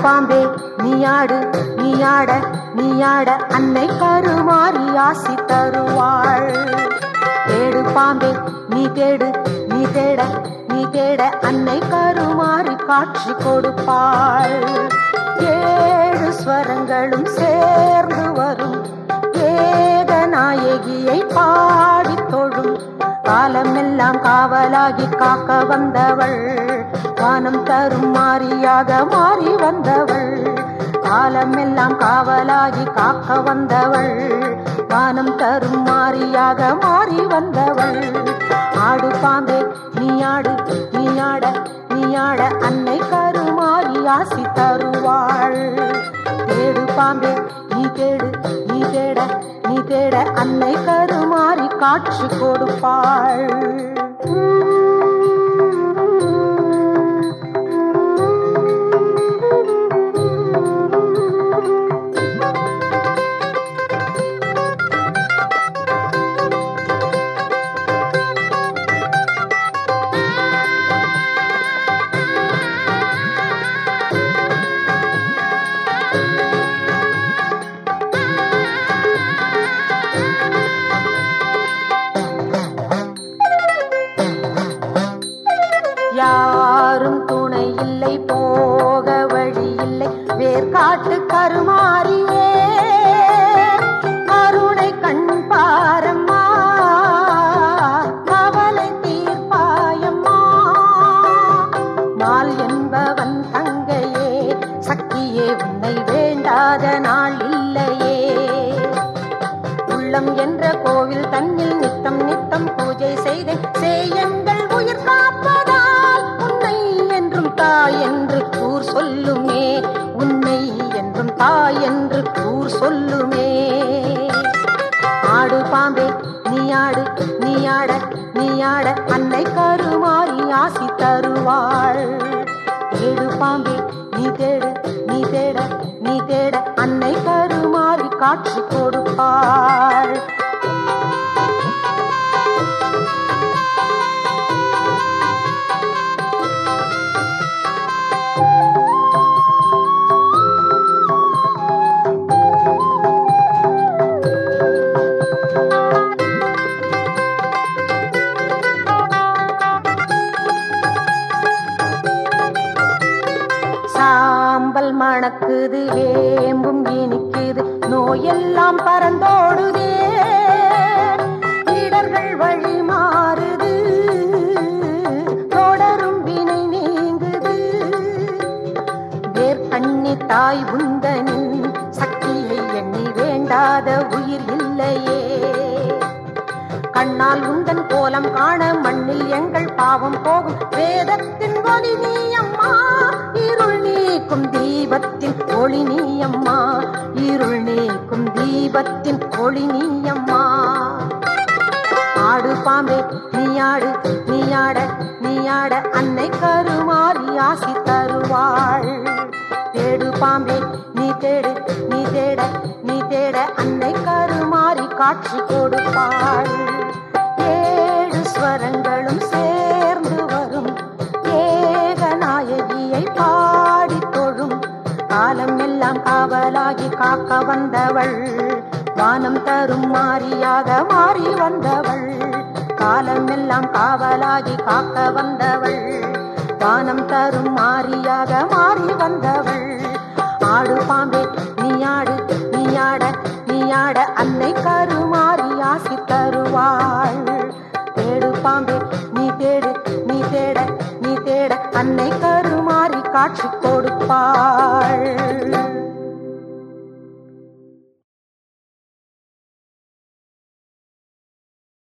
பாம்பே நீயாடு நீயாட நீயாட அன்னை கருமாறி ஆசி தருவாள் தேடு பாம்பே நீ தேடு நீ தேட நீ தேட அன்னை கருமாறி காட்சி கொடுப்பாள் ஏழு ஸ்வரங்களும் சேர்ந்து வரும் ஏக நாயகியை பாடி தொழும் காலமெல்லாம் காவலாகி காக்க வந்தவள் வானம் தரும் மாறியாக மாறி வந்தவள் காலமெல்லாம் காவலாகி காக்க வந்தவள் வானம் தரும் மாறியாக மாறி வந்தவள் ஆடு பாம்பே நீயாடு நீயாட நீயாட அன்னை கருமாறி ஆசி தருவாள் தேடு பாம்பே நீ தேடு நீ தேட நீ தேட அன்னை கருமாறி காட்சி கொடுப்பாள் யாரும் துணை இல்லை போக வழி இல்லை வேர்காட்டு கருமாறியே கருணை கண் பாரம்மா கவலை தீர்ப்பாயம்மா நாள் என்பவன் தங்கையே சக்தியே உன்னை வேண்டாத நாள் இல்லையே உள்ளம் என்ற கோவில் தன்னில் நித்தம் நித்தம் பூஜை செய்தேன் சேயங்கள் உயிர் காப்பதால் உன்னை என்றும் தாய் என்று கூர் சொல்லுமே உன்னை என்றும் தாய் என்று கூர் சொல்லுமே ஆடு பாம்பே நீயாடு நீயாட நீயாட அன்னை கருமாறி ஆசி தருவாள் ஏடு பாம்பே நீ தேடு நீ தேட நீ தேட அன்னை கருமாறி காட்சி கொடுப்பாள் சாம்பல் மணக்குது வேம்பும் இனிக்குது நோயெல்லாம் பறந்தோடுதே இடர்கள் வழி மாறுது தொடரும் வினை நீங்குது வேர்க்கண்ணி தாய் உந்தனின் சக்தியை எண்ணி வேண்டாத உயிர் இல்லையே கண்ணால் உந்தன் கோலம் காண மண்ணில் எங்கள் பாவம் போகும் வேதத்தின் ஒளி நீ அம்மா இருள் நீக்கும் தீபத்தின் ஒளி நீ அம்மா இருள் நீக்கும் தீபத்தின் ஒளி நீ அம்மா ஆடு பாம்பே நீயாடு நீயாட நீயாட அன்னை கருமாறி ஆசி தருவாள் தேடு பாம்பே நீ தேடு நீ தேட நீ தேட அன்னை கருமாறி காட்சி கொடுப்பாள் ஏழு ஸ்வரங்களும் சேர்ந்து வரும் ஏக நாயகியை பாடி தொழும் காலம் எல்லாம் காவலாகி காக்க வந்தவள் வானம் தரும் மாறியாக மாறி வந்தவள் காலம் எல்லாம் காவலாகி காக்க வந்தவள் வானம் தரும் மாறியாக மாறி வந்தவள் ஆடு பாம்பே நீயாடு நீயாட நீயாட அன்னை கருமாறி ஆசி தருவாள் தேடு பாம்பே நீ தேடு நீ தேட நீ தேட அன்னை கருமாறி காட்சி கொடுப்பாள்